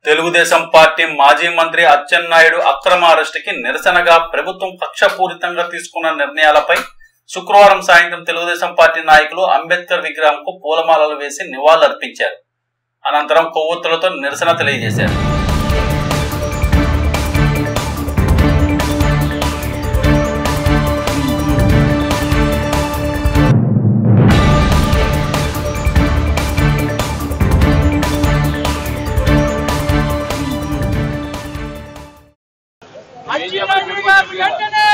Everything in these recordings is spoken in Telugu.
తెలుగుదేశం పార్టీ మాజీ మంత్రి అచ్చెన్నాయుడు అక్రమ అరెస్టుకి నిరసనగా ప్రభుత్వం కక్షపూరితంగా తీసుకున్న నిర్ణయాలపై శుక్రవారం సాయంత్రం తెలుగుదేశం పార్టీ నాయకులు అంబేద్కర్ విగ్రహంకు పూలమాలలు వేసి నివాళులర్పించారు అనంతరం కొవ్వొత్తులతో నిరసన తెలియజేశారు అచ్చెన్నాయుడు గారు వెంటనే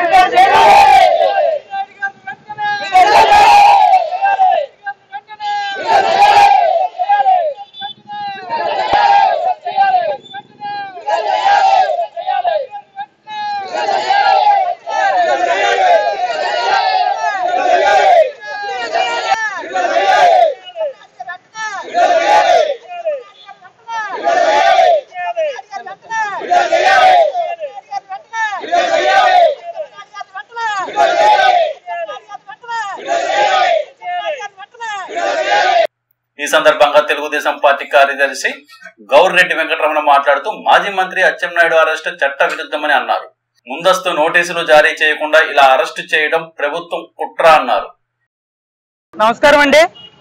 ఈ సందర్భంగా తెలుగుదేశం పార్టీ కార్యదర్శి గౌర్రెడ్డి వెంకటరమణ మాట్లాడుతూ మాజీ మంత్రి అచ్చెన్నాయుడు అరెస్టు చట్ట విరుద్ధమని అన్నారు ముందస్తు నోటీసులు జారీ చేయకుండా ఇలా అరెస్టు చేయడం ప్రభుత్వం కుట్ర అన్నారు నమస్కారం అండి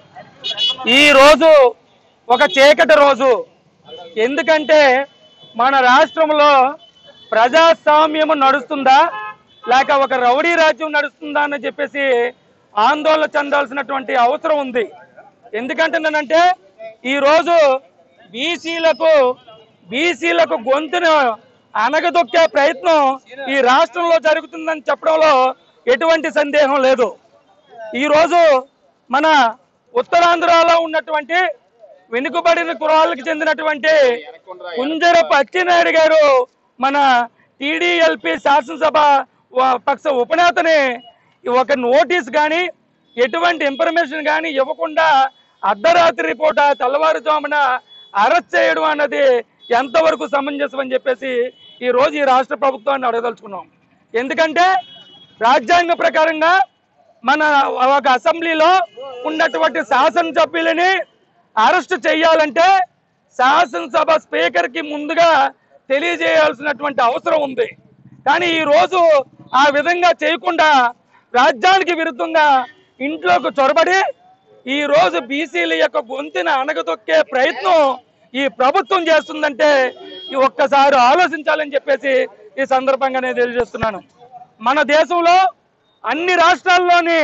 ఈ రోజు ఒక చీకటి రోజు ఎందుకంటే మన రాష్ట్రంలో ప్రజాస్వామ్యం నడుస్తుందా లేక ఒక రౌడీ రాజ్యం నడుస్తుందా అని చెప్పేసి ఆందోళన చెందాల్సినటువంటి అవసరం ఉంది ఎందుకంటున్నానంటే ఈరోజు బీసీలకు బీసీలకు గొంతును అనగదొక్కే ప్రయత్నం ఈ రాష్ట్రంలో జరుగుతుందని చెప్పడంలో ఎటువంటి సందేహం లేదు ఈరోజు మన ఉత్తరాంధ్రలో ఉన్నటువంటి వెనుకబడిన కులాలకు చెందినటువంటి కుంజరపు అచ్చెన్నాయుడు గారు మన టీడీఎల్పి శాసనసభ వ- పక్ష ఉపనేతని ఒక నోటీస్ కానీ ఎటువంటి ఇన్ఫర్మేషన్ కానీ ఇవ్వకుండా అర్ధరాత్రి పూట తెల్లవారుజామున అరెస్ట్ చేయడం అన్నది ఎంతవరకు సమంజసం అని చెప్పేసి ఈ రోజు ఈ రాష్ట్ర ప్రభుత్వాన్ని అడగదలుచుకున్నాం ఎందుకంటే రాజ్యాంగ ప్రకారంగా మన ఒక అసెంబ్లీలో ఉన్నటువంటి శాసనసభ్యులని అరెస్ట్ చేయాలంటే శాసనసభ స్పీకర్ కి ముందుగా తెలియజేయాల్సినటువంటి అవసరం ఉంది కానీ ఈ రోజు ఆ విధంగా చేయకుండా రాజ్యానికి విరుద్ధంగా ఇంట్లోకి చొరబడి ఈ రోజు బీసీల యొక్క గొంతున అణగదొక్కే ప్రయత్నం ఈ ప్రభుత్వం చేస్తుందంటే ఈ ఒక్కసారి ఆలోచించాలని చెప్పేసి ఈ సందర్భంగా నేను తెలియజేస్తున్నాను మన దేశంలో అన్ని రాష్ట్రాల్లోని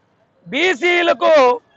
బీసీలకు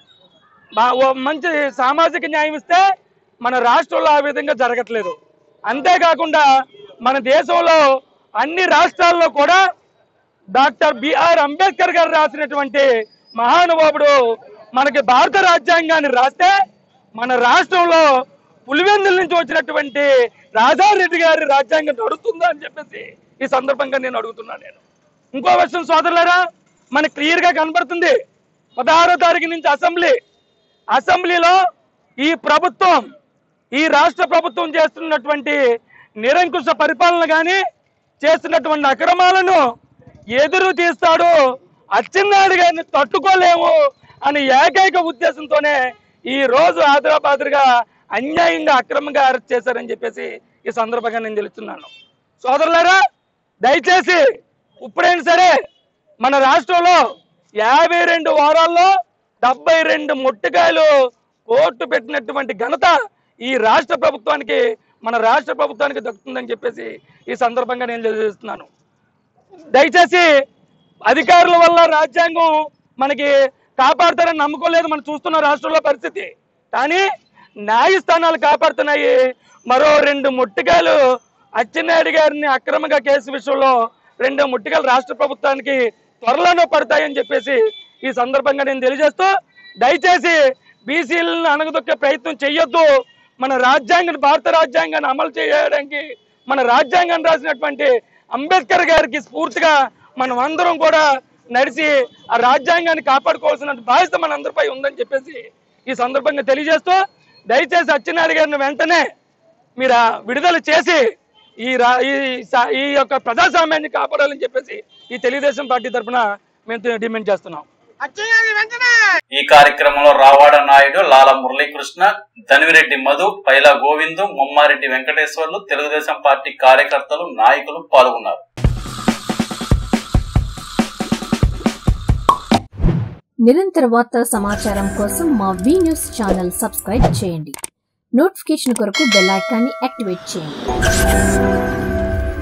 బా- ఓ మంచి సామాజిక న్యాయం ఇస్తే మన రాష్ట్రంలో ఆ విధంగా జరగట్లేదు అంతేకాకుండా మన దేశంలో అన్ని రాష్ట్రాల్లో కూడా డాక్టర్ బిఆర్ అంబేద్కర్ గారు రాసినటువంటి మహానుభావుడు మనకి భారత రాజ్యాంగాన్ని రాస్తే మన రాష్ట్రంలో పులివెందుల నుంచి వచ్చినటువంటి రాజారెడ్డి గారి రాజ్యాంగం నడుస్తుందా అని చెప్పేసి ఈ సందర్భంగా నేను అడుగుతున్నాను నేను ఇంకో విషయం సోదరులారా మనకి క్లియర్ గా కనబడుతుంది పదహారో తారీఖు నుంచి అసెంబ్లీ అసెంబ్లీలో ఈ ప్రభుత్వం ఈ రాష్ట్ర ప్రభుత్వం చేస్తున్నటువంటి నిరంకుశ పరిపాలన కానీ చేస్తున్నటువంటి అక్రమాలను ఎదురు తీస్తాడు అచ్చెన్నాయుడు గారిని తట్టుకోలేము అని ఏకైక ఉద్దేశంతోనే ఈ రోజు ఆదరాబాదుగా అన్యాయంగా అక్రమంగా అరెస్ట్ చేశారని చెప్పేసి ఈ సందర్భంగా నేను తెలుస్తున్నాను సోదరులారా దయచేసి ఇప్పుడైనా సరే మన రాష్ట్రంలో యాభై రెండు వారాల్లో డెబ్బై రెండు ముట్టకాయలు కోర్టు పెట్టినటువంటి ఘనత ఈ రాష్ట్ర ప్రభుత్వానికి మన రాష్ట్ర ప్రభుత్వానికి దక్కుతుందని చెప్పేసి ఈ సందర్భంగా నేను తెలియజేస్తున్నాను దయచేసి అధికారుల వల్ల రాజ్యాంగం మనకి కాపాడుతారని నమ్మకం లేదు మనం చూస్తున్న రాష్ట్రంలో పరిస్థితి కానీ న్యాయస్థానాలు కాపాడుతున్నాయి మరో రెండు ముట్టికాయలు అచ్చెన్నాయుడు గారిని అక్రమంగా కేసు విషయంలో రెండు ముట్టికాయలు రాష్ట్ర ప్రభుత్వానికి త్వరలోనే పడతాయని చెప్పేసి ఈ సందర్భంగా నేను తెలియజేస్తూ దయచేసి బీసీలను అణగదొక్కే ప్రయత్నం చేయొద్దు మన రాజ్యాంగాన్ని భారత రాజ్యాంగాన్ని అమలు చేయడానికి మన రాజ్యాంగాన్ని రాసినటువంటి అంబేద్కర్ గారికి స్ఫూర్తిగా మనం అందరం కూడా నడిచి ఆ రాజ్యాంగాన్ని కాపాడుకోవాల్సిన బాధ్యత మన అందరిపై ఉందని చెప్పేసి ఈ సందర్భంగా తెలియజేస్తూ దయచేసి అచ్చెన్నాయుడు గారిని వెంటనే మీరు ఆ విడుదల చేసి ఈ రా ఈ సా- ఈ యొక్క ప్రజాస్వామ్యాన్ని కాపాడాలని చెప్పేసి ఈ తెలుగుదేశం పార్టీ తరఫున మేము డిమాండ్ చేస్తున్నాం ఈ కార్యక్రమంలో రావాడ నాయుడు లాల మురళీకృష్ణ ధనివిరెడ్డి మధు పైలా గోవిందు ముమ్మారెడ్డి వెంకటేశ్వర్లు తెలుగుదేశం పార్టీ కార్యకర్తలు నాయకులు పాల్గొన్నారు నిరంతర వార్తా సమాచారం కోసం మా వి న్యూస్ ఛానల్ సబ్స్క్రైబ్ చేయండి నోటిఫికేషన్ కొరకు బెల్ ఐకాన్ని యాక్టివేట్ చేయండి